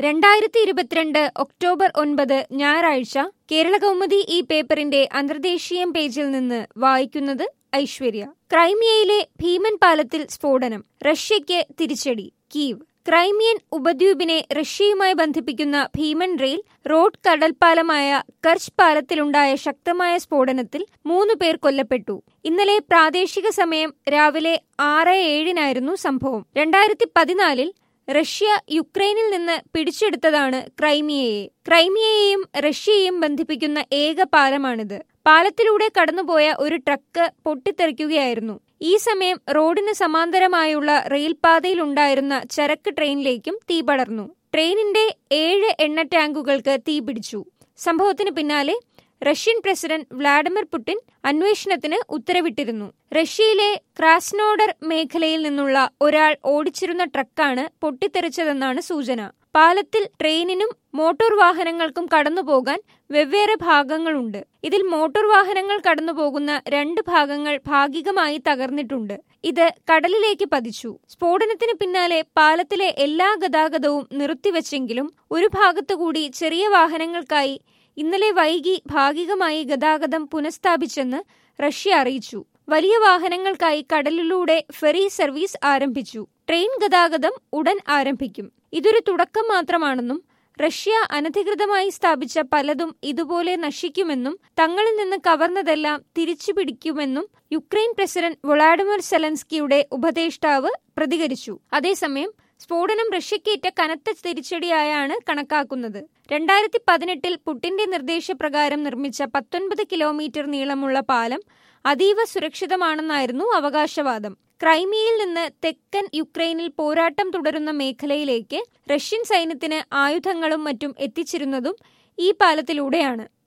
രണ്ടായിരത്തി ഇരുപത്തിരണ്ട് ഒക്ടോബർ ഒൻപത് ഞായറാഴ്ച കേരള കൗമുദി ഈ പേപ്പറിന്റെ അന്തർദേശീയം പേജിൽ നിന്ന് വായിക്കുന്നത് ഐശ്വര്യ ക്രൈമിയയിലെ ഭീമൻ പാലത്തിൽ സ്ഫോടനം റഷ്യയ്ക്ക് തിരിച്ചടി കീവ് ക്രൈമിയൻ ഉപദ്വീപിനെ റഷ്യയുമായി ബന്ധിപ്പിക്കുന്ന ഭീമൻ റെയിൽ റോഡ് കടൽപ്പാലമായ കർച്ച് പാലത്തിലുണ്ടായ ശക്തമായ സ്ഫോടനത്തിൽ മൂന്ന് പേർ കൊല്ലപ്പെട്ടു ഇന്നലെ പ്രാദേശിക സമയം രാവിലെ ആറ് ഏഴിനായിരുന്നു സംഭവം രണ്ടായിരത്തി പതിനാലിൽ റഷ്യ യുക്രൈനിൽ നിന്ന് പിടിച്ചെടുത്തതാണ് ക്രൈമിയയെ ക്രൈമിയയെയും റഷ്യയെയും ബന്ധിപ്പിക്കുന്ന ഏക പാലമാണിത് പാലത്തിലൂടെ കടന്നുപോയ ഒരു ട്രക്ക് പൊട്ടിത്തെറിക്കുകയായിരുന്നു ഈ സമയം റോഡിന് സമാന്തരമായുള്ള റെയിൽപാതയിലുണ്ടായിരുന്ന ചരക്ക് ട്രെയിനിലേക്കും തീ പടർന്നു ട്രെയിനിന്റെ ഏഴ് എണ്ണ ടാങ്കുകൾക്ക് തീപിടിച്ചു സംഭവത്തിന് പിന്നാലെ റഷ്യൻ പ്രസിഡന്റ് വ്ളാഡിമിർ പുടിൻ അന്വേഷണത്തിന് ഉത്തരവിട്ടിരുന്നു റഷ്യയിലെ ക്രാസ്നോഡർ മേഖലയിൽ നിന്നുള്ള ഒരാൾ ഓടിച്ചിരുന്ന ട്രക്കാണ് പൊട്ടിത്തെറിച്ചതെന്നാണ് സൂചന പാലത്തിൽ ട്രെയിനിനും മോട്ടോർ വാഹനങ്ങൾക്കും കടന്നുപോകാൻ വെവ്വേറെ ഭാഗങ്ങളുണ്ട് ഇതിൽ മോട്ടോർ വാഹനങ്ങൾ കടന്നുപോകുന്ന രണ്ട് ഭാഗങ്ങൾ ഭാഗികമായി തകർന്നിട്ടുണ്ട് ഇത് കടലിലേക്ക് പതിച്ചു സ്ഫോടനത്തിന് പിന്നാലെ പാലത്തിലെ എല്ലാ ഗതാഗതവും നിർത്തിവെച്ചെങ്കിലും ഒരു ഭാഗത്തുകൂടി ചെറിയ വാഹനങ്ങൾക്കായി ഇന്നലെ വൈകി ഭാഗികമായി ഗതാഗതം പുനഃസ്ഥാപിച്ചെന്ന് റഷ്യ അറിയിച്ചു വലിയ വാഹനങ്ങൾക്കായി കടലിലൂടെ ഫെറി സർവീസ് ആരംഭിച്ചു ട്രെയിൻ ഗതാഗതം ഉടൻ ആരംഭിക്കും ഇതൊരു തുടക്കം മാത്രമാണെന്നും റഷ്യ അനധികൃതമായി സ്ഥാപിച്ച പലതും ഇതുപോലെ നശിക്കുമെന്നും തങ്ങളിൽ നിന്ന് കവർന്നതെല്ലാം തിരിച്ചു പിടിക്കുമെന്നും യുക്രൈൻ പ്രസിഡന്റ് വൊളാഡിമിർ സെലൻസ്കിയുടെ ഉപദേഷ്ടാവ് പ്രതികരിച്ചു അതേസമയം സ്ഫോടനം റഷ്യക്കേറ്റ കനത്ത തിരിച്ചടിയായാണ് കണക്കാക്കുന്നത് രണ്ടായിരത്തി പതിനെട്ടിൽ പുട്ടിന്റെ നിർദ്ദേശപ്രകാരം നിർമ്മിച്ച പത്തൊൻപത് കിലോമീറ്റർ നീളമുള്ള പാലം അതീവ സുരക്ഷിതമാണെന്നായിരുന്നു അവകാശവാദം ക്രൈമിയയിൽ നിന്ന് തെക്കൻ യുക്രൈനിൽ പോരാട്ടം തുടരുന്ന മേഖലയിലേക്ക് റഷ്യൻ സൈന്യത്തിന് ആയുധങ്ങളും മറ്റും എത്തിച്ചിരുന്നതും ഈ പാലത്തിലൂടെയാണ്